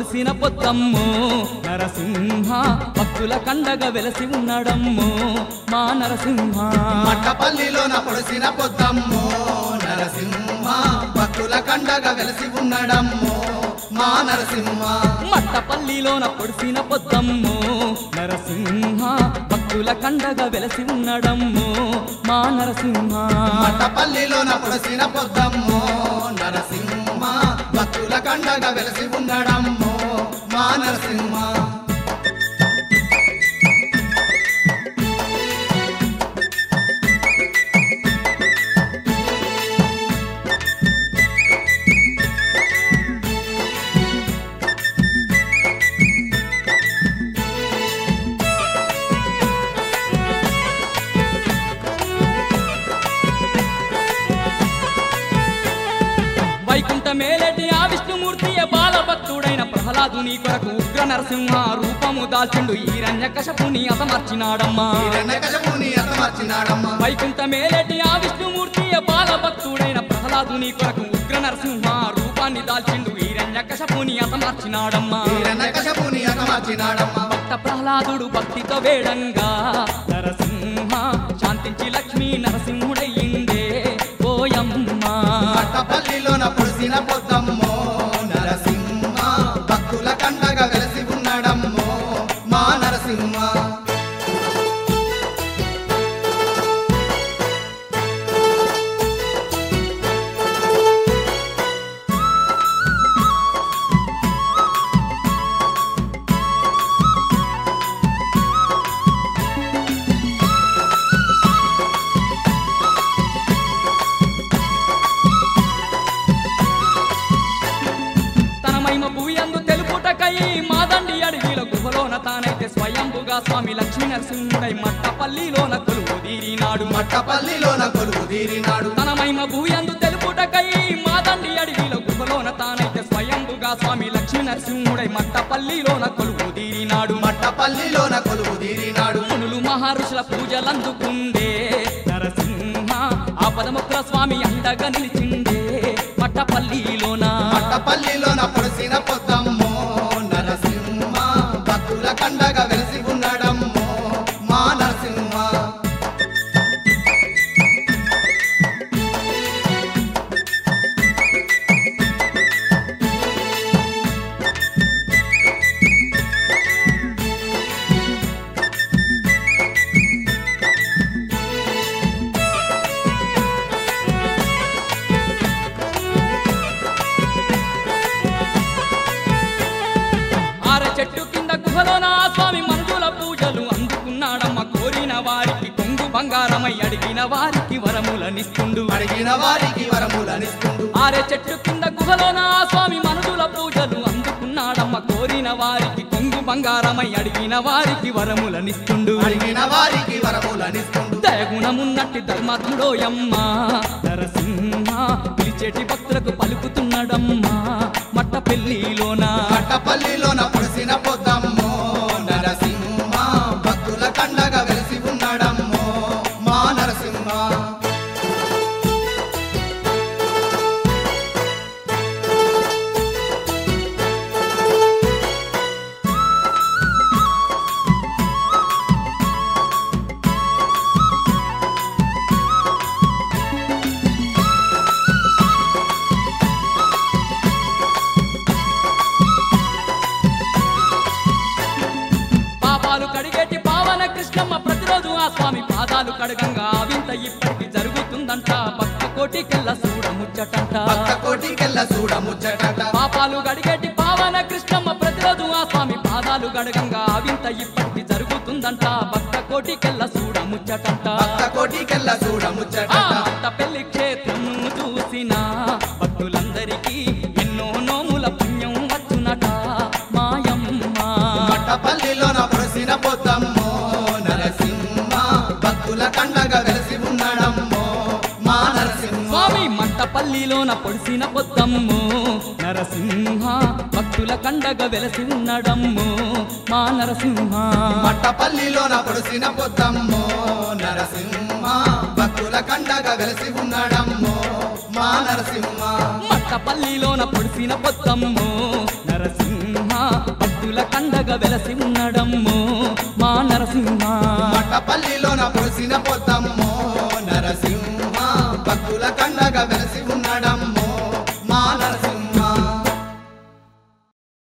పొడిసిన పొద్దమ్ము నరసింహ భక్తుల కండగ వెలసి ఉన్నాడమ్ము మా నరసింహ మట్టపల్లిలోన పొడిసిన పొద్దమ్మో నరసింహ భక్తుల కండగా వెలసి ఉన్నాడమ్మో మా నరసింహ మట్టపల్లిలోన పొడిసిన పొద్దమ్ము నరసింహ భక్తుల కండగ వెలసి ఉన్నాడమ్ము మా నరసింహ మట్టపల్లిలోన పొడిసిన పొద్దమ్మో నరసింహ భక్తుల కండగా వెలసి ఉన్నాడమ్మో మా నరసింహ వైకుంఠ మేలటి ఆ విష్ణుమూర్తి బాలభక్తుడైన ప్రహ్లాదుని కొరకు ఉగ్ర నరసింహ రూపము దాల్చిండు ఈరణ్య కశపుని అతమర్చినాడమ్మా హిరణ్యకశపుని అతమర్చినాడమ్మ వైకుంఠ మేలటి ఆ విష్ణుమూర్తి బాలభక్తుడైన ప్రహ్లాదుని కొరకు ఉగ్ర నరసింహ రూపాన్ని దాల్చిండు ఈరణ్య కశపుని అతమర్చినాడమ్మా హిరణ్యకశపుని అతమర్చినాడమ్మ భక్త ప్రహ్లాదుడు భక్తితో వేడంగా నరసింహ శాంతించి లక్ష్మీ నరసింహుడయ్యిందే ఓయమ్మ మట్టపల్లిలోన పొడిసిన పొద్దమ్మో నరసింహ భక్తుల కండగా వెలసి ఉన్నాడమ్మో మా నరసింహ తన మహిమ భూయందు తెలుపుటకై మాదండి అడవిల గుహలోన తానైతే స్వయంభుగా స్వామి లక్ష్మీ నరసింహుడై మట్టపల్లిలోన కొలువు తీరినాడు మట్టపల్లిలోన కొలువు తీరినాడు తన మహిమ భూయందు తెలుపుటకై మాదండి అడవిల గుహలోన తానైతే స్వయంభుగా స్వామి లక్ష్మీ నరసింహుడై మట్టపల్లిలోన కొలువు తీరినాడు మట్టపల్లిలోన కొలువు తీరినాడు మునులు మహర్షుల పూజలందుకుండే నరసింహ ఆపదముక్ర స్వామి అండగా నిలిచిండే మట్టపల్లిలోన మట్టపల్లిలోన పొడిసిన పొద్దమ్మో నరసింహ భక్తుల కండగా వెలసి ఉన్నాడమ్మో మా నరసింహ ఆర చెట్టు కింద గుహలోన ఆ స్వామి మంజుల పూజలు అందుకున్నాడమ్మ కోరిన వారికి కొంగు బంగారమై అడిగిన వారికి వరములనిస్తుండు అడిగిన వారికి వరములనిస్తుండు ఆరే చెట్టు కింద గుహలోన ఆ స్వామి మనుషుల పూజలు అందుకున్నాడమ్మ కోరిన వారికి కొంగు బంగారమై అడిగిన వారికి వరములనిస్తుండు అడిగిన వారికి వరములనిస్తుండు దయగుణమున్నట్టి ధర్మాత్ముడోయమ్మ నరసింహ పిలిచేటి భక్తులకు పలుకుతున్నాడమ్మా మట్ట పెళ్లిలోన మట్టపల్లిలోన పొడిసిన పొద్దమ్మో నరసింహ భక్తుల కండగా వెలసి ఉన్నాడమ్మో మా నరసింహ పాపాలు కడిగేటి పావన కృష్ణమ్మ ప్రతిరోజు ఆ స్వామి పాదాలు కడగంగా వింత ఇప్పటికి జరుగుతుందంట భక్త కోటికెళ్ళ చూడముచ్చటంట భక్త కోటికెళ్ళ చూడ ముచ్చటట పాపాలు గడిగేటి పావన కృష్ణమ్మ ప్రతిరోజు ఆ స్వామి పాదాలు గడగంగా వింత ఇప్పటికి జరుగుతుందంట భక్త కోటికెళ్ళ చూడముచ్చటంట భక్త కోటికెళ్ళ చూడ ఆ ముచ్చటట భక్త పెళ్లి క్షేత్రం చూసిన భక్తులందరికీ ఎన్నో నోముల పుణ్యం వచ్చునట మాయమ్మ మట్టపల్లిలోన పొడిసిన పొద్దమ్మో నరసింహ భక్తుల కండగా వెలసి ఉన్నాడమ్మో మా నరసింహ స్వామి మంటపల్లిలోన పొడిసిన పొద్దమ్ము నరసింహ భక్తుల కండగ వెలసి ఉన్నాడమ్ము మా నరసింహ మట్టపల్లిలోన పొడిసిన పొద్దమ్మో నరసింహ భక్తుల కండగా వెలసి ఉన్నాడమ్మో మా నరసింహ మట్టపల్లిలోన పొడిసిన పొద్దమ్ము నరసింహ భక్తుల కండగా వెలసి ఉన్నడమ్మో మా నరసింహ పట్టపల్లిలోన పొడిసిన పొద్దమ్మో